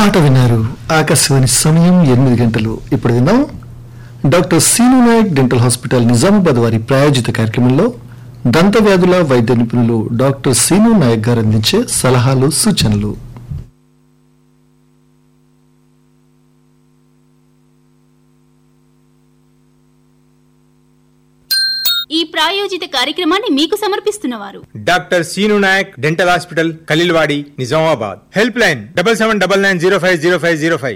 పాట విన్నారు ఆకాశవాణి సమయం ఎనిమిది గంటలు ఇప్పుడు విందాం doctor Seenu Nayak dental hospital Nizamabad వారి ప్రాయోజిత కార్యక్రమంలో దంత వ్యాధుల వైద్య నిపుణులు డాక్టర్ సీను నాయక్ గారు అందించే సలహాలు సూచనలు ఈ ప్రాయోజిత కార్యక్రమాన్ని మీకు సమర్పిస్తున్నవారు doctor Seenu Nayak dental hospital Khaleelwadi Nizamabad help line double seven double nine zero five zero five zero five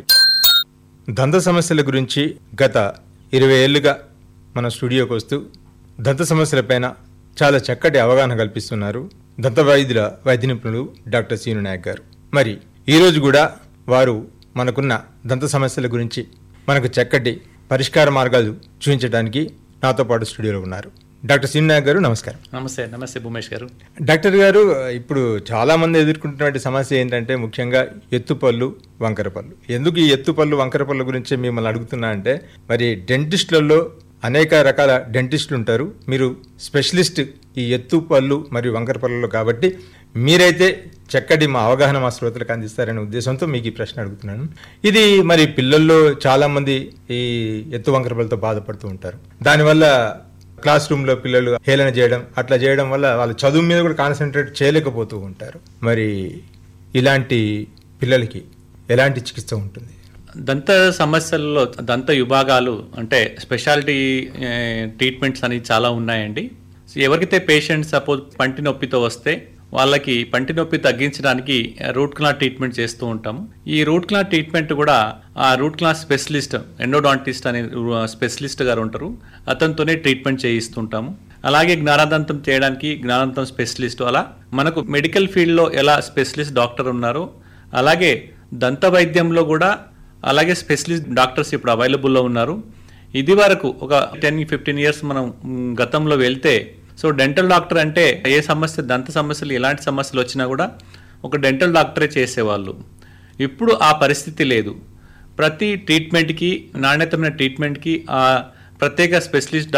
దంత సమస్యల గురించి గత ఇరవై ఏళ్లుగా మన స్టూడియోకి వస్తూ దంత సమస్యలపైన చాలా చక్కటి అవగాహన కల్పిస్తున్నారు దంత వైద్యుల వైద్య నిపుణులు డాక్టర్ సీను నాయక్ గారు మరి ఈరోజు కూడా వారు మనకున్న దంత సమస్యల గురించి మనకు చక్కటి పరిష్కార మార్గాలు చూపించడానికి నాతో పాటు స్టూడియోలో ఉన్నారు డాక్టర్ సీను నాయక్ గారు నమస్కారం నమస్తే నమస్తే భూమేష్ గారు డాక్టర్ గారు ఇప్పుడు చాలా మంది ఎదుర్కొంటున్న సమస్య ఏంటంటే ముఖ్యంగా ఎత్తుపళ్ళు వంకర పళ్ళు ఎందుకు ఈ ఎత్తుపళ్ళు వంకర పళ్ళు గురించి మిమ్మల్ని అడుగుతున్నా అంటే మరి డెంటిస్టులలో అనేక రకాల డెంటిస్టులు ఉంటారు మీరు స్పెషలిస్ట్ ఈ ఎత్తు పళ్ళు మరియు వంకర పళ్ళలో కాబట్టి మీరైతే చక్కటి మా అవగాహన మా శ్రోతలకు అందిస్తారనే ఉద్దేశంతో మీకు ఈ ప్రశ్న అడుగుతున్నాను ఇది మరి పిల్లల్లో చాలా మంది ఈ ఎత్తు వంకర పళ్ళతో బాధపడుతూ ఉంటారు దానివల్ల క్లాస్ రూమ్ లో పిల్లలు హేళన చేయడం అట్లా చేయడం వల్ల వాళ్ళ చదువు మీద కూడా కాన్సన్ట్రేట్ చేయలేకపోతూ ఉంటారు మరి ఇలాంటి పిల్లలకి ఎలాంటి చికిత్స ఉంటుంది దంత సమస్యల్లో దంత విభాగాలు అంటే స్పెషాలిటీ ఏ, ట్రీట్మెంట్స్ అనేవి చాలా ఉన్నాయండి సో ఎవరికైతే పేషెంట్ సపోజ్ పంటి నొప్పితో వస్తే వాళ్ళకి పంటి నొప్పి తగ్గించడానికి రూట్ కెనాల్ ట్రీట్మెంట్ చేస్తూ ఉంటాము ఈ రూట్ కెనాల్ ట్రీట్మెంట్ కూడా ఆ రూట్ కెనాల్ స్పెషలిస్ట్ ఎండోడాంటిస్ట్ అనే స్పెషలిస్ట్ గారు ఉంటారు అతనితోనే ట్రీట్మెంట్ చేయిస్తుంటాము అలాగే జ్ఞానదంతం చేయడానికి జ్ఞానదంతం స్పెషలిస్ట్ అలా మనకు మెడికల్ ఫీల్డ్లో ఎలా స్పెషలిస్ట్ డాక్టర్ ఉన్నారో అలాగే దంత వైద్యంలో కూడా అలాగే స్పెషలిస్ట్ డాక్టర్స్ ఇప్పుడు అవైలబుల్లో ఉన్నారు ఇది వరకు ఒక టెన్ ఫిఫ్టీన్ ఇయర్స్ మనం మ్, గతంలో వెళ్తే సో డెంటల్ డాక్టర్ అంటే ఏ సమస్య దంత సమస్యలు ఎలాంటి సమస్యలు వచ్చినా కూడా ఒక డెంటల్ డాక్టరే చేసేవాళ్ళు ఇప్పుడు ఆ పరిస్థితి లేదు ప్రతి ట్రీట్మెంట్కి నాణ్యతమైన ట్రీట్మెంట్కి ఆ ప్రత్యేక స్పెషలిస్ట్